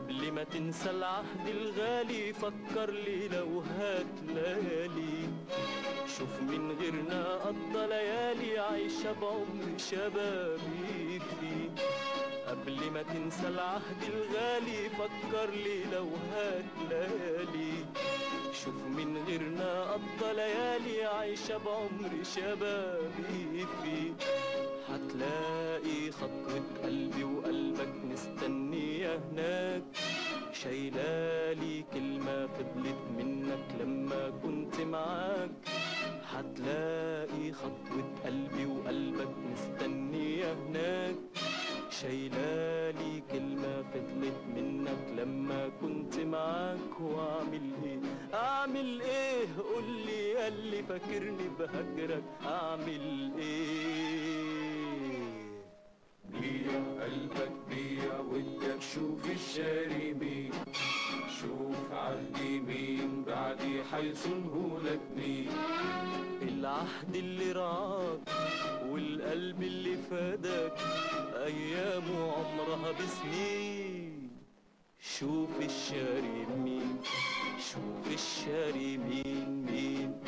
قبل ما تنسى العهد الغالي فكر لي لو هات ليالي شوف من غيرنا قضى ليالي عايشة بعمر شبابي فيه قبل ما تنسى العهد الغالي فكر لي لو هات ليالي شوف من غيرنا قضى ليالي عايشة بعمر شبابي فيه هتلاقي خطوة قلبي وقلبك مستنية هناك شايلالي كلمة فضلت منك لما كنت معاك هتلاقي خطوة قلبي وقلبك مستنية هناك شايلالي كلمة فضلت منك لما كنت معاك واعمل ايه اعمل ايه قولي ياللي فاكرني بهجرك اعمل ايه بيع قلبك بيع ودك شوف الشاري مين شوف عهدي مين بعدي حيصنه لك مين العهد اللي رعاك والقلب اللي فادك ايامه عمرها بسنين شوف الشاري مين شوف الشاري مين مين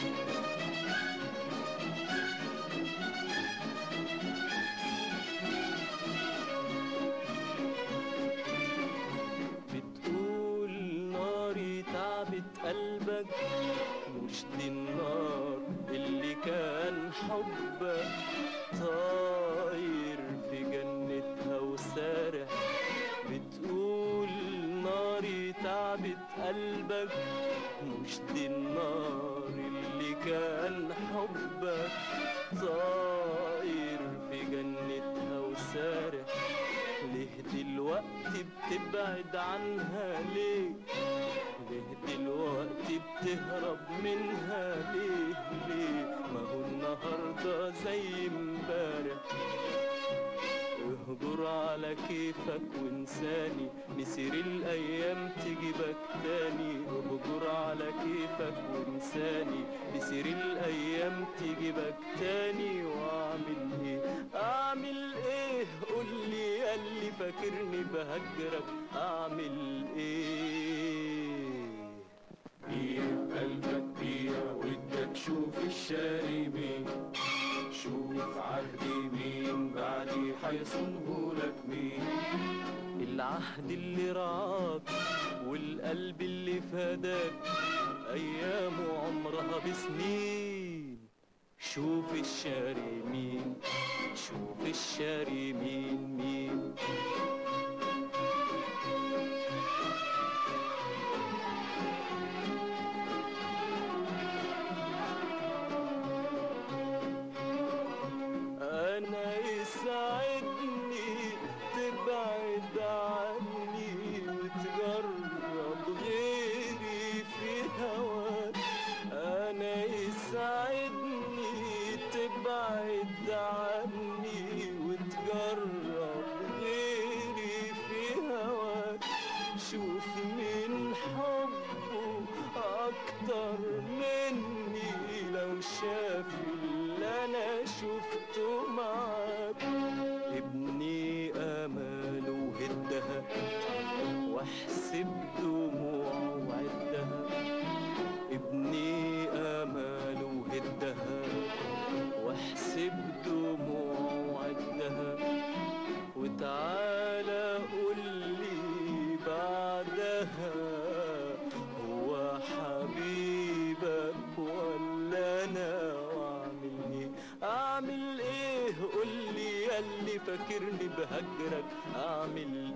بتقول ناري تعبت قلبك مش دي النار اللي كان حبك طاير في جنتها وسارح بتقول ناري تعبت قلبك مش دي النار اللي كان حبك طاير في جنتها وسارح ليه دلوقتي بتبعد عنها ليه ليه دلوقتي بتهرب منها ليه ليه ما هو النهارده زي امبارح اهجر على كيفك وانساني مسير الايام تجيبك تاني اهجر على كيفك وانساني مسير الايام تجيبك تاني واعمل ايه اعمل ايه قولي ياللي فاكرني بهجرك اعمل ايه بيع قلبك بيع ودك شوف الشاري مين شوف عهدي مين بعدي حيصنه لك مين العهد اللي رعاك والقلب اللي فداك ايامه عمرها بسنين شوف الشاري مين شوف الشاري مين مين انا يسعدني تبعد عني وتجرب غيري في هواك انا يسعدني تبعد عني وتجرب غيري في هواك شوف من حبه اكتر مني لو شاف اللي انا شفته معاك ابني اماله هدها واحسب دموعه وعدها ابني اماله هدها واحسب دموعه وعدها وتعالى قولي بعدها هو حبيبك ولا انا واعمل ايه اعمل ايه قولي ياللي فاكرني بهجرك اعمل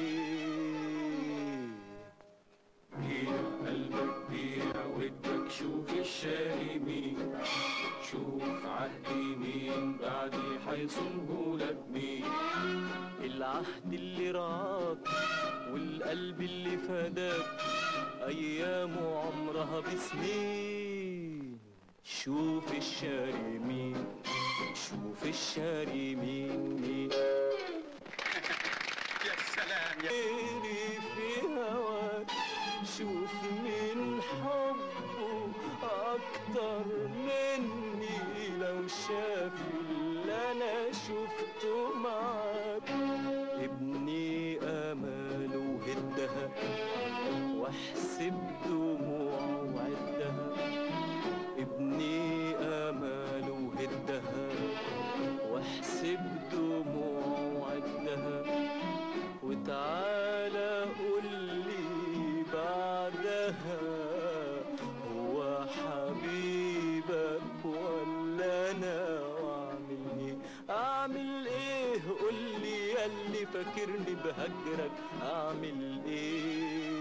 ايه بيع قلبك بيع ودك شوف الشاري مين شوف عهدي مين بعدي حيصنه لك مين العهد اللي رعاك والقلب اللي فداك ايامه عمرها بسنين شوف الشاري مين شوف الشاري مين مين يا سلام يا غيري في هواك شوف من حبه اكتر مني لو شاف اللي انا شفته معاك ابني اماله هدى وعدها واحسب دموع وعدها ابني امال وهدها واحسب دموع وعدها وتعالى قول لي بعدها هو حبيبك ولا انا واعمل ايه اعمل ايه قول لي ياللي فاكرني بهجرك اعمل ايه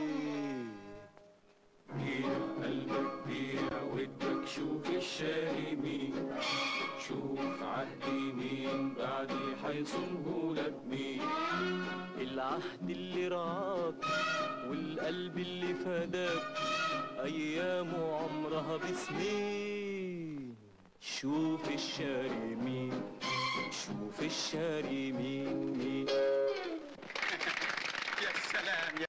بيع قلبك بيع ودك شوف الشاري مين شوف عهدي مين بعدي حيصنهولك مين العهد اللي رعاك والقلب اللي فداك ايامه عمرها بسنين شوف الشاري مين شوف الشاري مين مين يا سلام